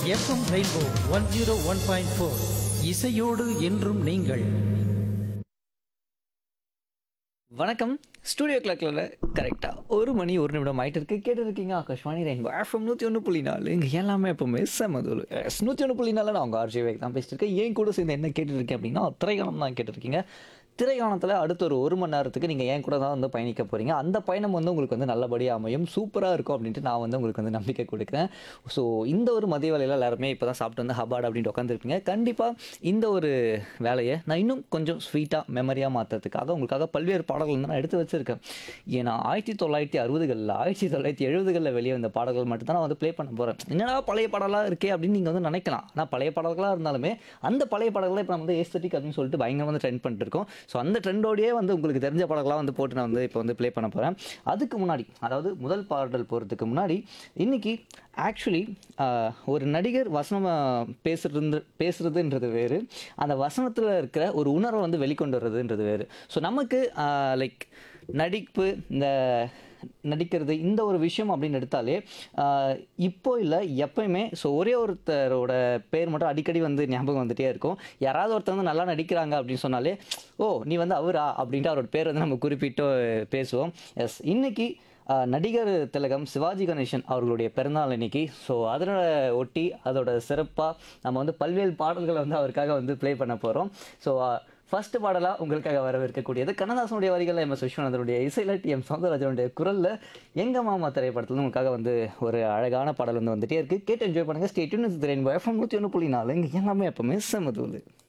FM rainbow one zero one point four இசையோடு என்றும் நீங்கள் வணக்கம் ஸ்டூடியோ கிளாக்கில் கரெக்டாக ஒரு மணி ஒரு நிமிடம் ஆயிட்டு இருக்கு கேட்டு இருக்கீங்க ஆகாஷ்வாணி ரெயின்போ எஃப்எம் நூற்றி ஒன்று புள்ளி நாலு இங்கே எல்லாமே எப்பவுமே செம்மதுல் எஸ் நூற்றி ஒன்று புள்ளி நாலு நான் உங்கள் ஆர்ஜி வேக் தான் பேசிட்டு இருக்கேன் ஏன் கூட சேர்ந்து என்ன கேட்டுருக்கேன் அப்படின்னா திரைக்காலம் தான் கேட்டுருக்கீங்க திரைக்காலத்தில் அடுத்த ஒரு ஒரு மணி நேரத்துக்கு நீங்கள் ஏன் கூட தான் வந்து பயணிக்க போகிறீங்க அந்த பயணம் வந்து உங்களுக்கு வந்து நல்லபடியாக அமையும் சூப்பராக இருக்கும் அப்படின்ட்டு நான் வந்து உங்களுக்கு வந்து நம்பிக்கை கொடுக்குறேன் ஸோ இந்த ஒரு மதிய வேலையில் எல்லாருமே இப்போ தான் சாப்பிட்டு வந்து ஹபாட் அப்படின்ட்டு உட்காந்துருப்பீங்க கண்டிப்பாக இந்த ஒரு வேலையை நான் இன்னும் கொஞ்சம் ஸ்வீட்டாக மெமரியாக மாற்றுறதுக்காக உங்களுக்காக பல்வேறு பாடல்கள் வந்து நான் எடுத்து வச்சுருக்கேன் ஏன்னா ஆயிரத்தி தொள்ளாயிரத்தி அறுபதுகளில் ஆயிரத்தி தொள்ளாயிரத்தி எழுபதுகளில் வெளியே வந்த பாடல்கள் மட்டும் தான் நான் வந்து ப்ளே பண்ண போகிறேன் என்னடா பழைய பாடலாக இருக்கே அப்படின்னு நீங்கள் வந்து நினைக்கலாம் ஆனால் பழைய பாடல்களாக இருந்தாலுமே அந்த பழைய பாடல்களை இப்போ நம்ம வந்து ஏஸ்தட்டிக் அப்படின்னு சொல்லிட்டு பயங்கரம் வந்து ட்ரெண்ட் பண்ணிட்டு இருக்கோம் ஸோ அந்த ட்ரெண்டோடயே வந்து உங்களுக்கு தெரிஞ்ச பாடல்களாக வந்து போட்டு நான் வந்து இப்போ வந்து ப்ளே பண்ண போகிறேன் அதுக்கு முன்னாடி அதாவது முதல் பாடல் போகிறதுக்கு முன்னாடி இன்னைக்கு ஆக்சுவலி ஒரு நடிகர் வசனம் பேசுறது பேசுறதுன்றது வேறு அந்த வசனத்தில் இருக்கிற ஒரு உணர்வை வந்து வெளிக்கொண்டு வர்றதுன்றது வேறு ஸோ நமக்கு லைக் நடிப்பு இந்த நடிக்கிறது இந்த ஒரு விஷயம் அப்படின்னு எடுத்தாலே ஆஹ், இப்போ இல்லை எப்பயுமே ஸோ ஒரே ஒருத்தரோட பேர் மட்டும் அடிக்கடி வந்து ஞாபகம் வந்துட்டே இருக்கும் யாராவது ஒருத்தர் வந்து நல்லா நடிக்கிறாங்க அப்படின்னு சொன்னாலே ஓ நீ வந்து அவரா அப்படின்ட்டு அவரோட பேர் வந்து நம்ம குறிப்பிட்டு பேசுவோம் எஸ் இன்னைக்கு ஆஹ், நடிகர் திலகம் சிவாஜி கணேசன் அவர்களுடைய பிறந்தநாள் இன்னைக்கு ஸோ அதனோட ஒட்டி அதோட சிறப்பாக நம்ம வந்து பல்வேறு பாடல்களை வந்து அவருக்காக வந்து ப்ளே பண்ண போகிறோம் ஸோ ஃபர்ஸ்ட் பாடலாக உங்களுக்காக வரவேற்கக்கூடியது கண்ணதாசனுடைய வரிகளில் எம் எஸ் விஸ்வநாதனுடைய இசையில் டி எம் சௌந்தரராஜனுடைய குரலில் எங்க மாமா திரைப்படத்தில் உங்களுக்காக வந்து ஒரு அழகான பாடல் வந்து வந்துட்டே இருக்கு கேட்டு என்ஜாய் பண்ணுங்க ஸ்டேட்யூன் திரையின் எஃப்எம் நூற்றி ஒன்று புள்ளி நாலு இங்கே எல்லாமே எப்பவுமே செம்மதூள்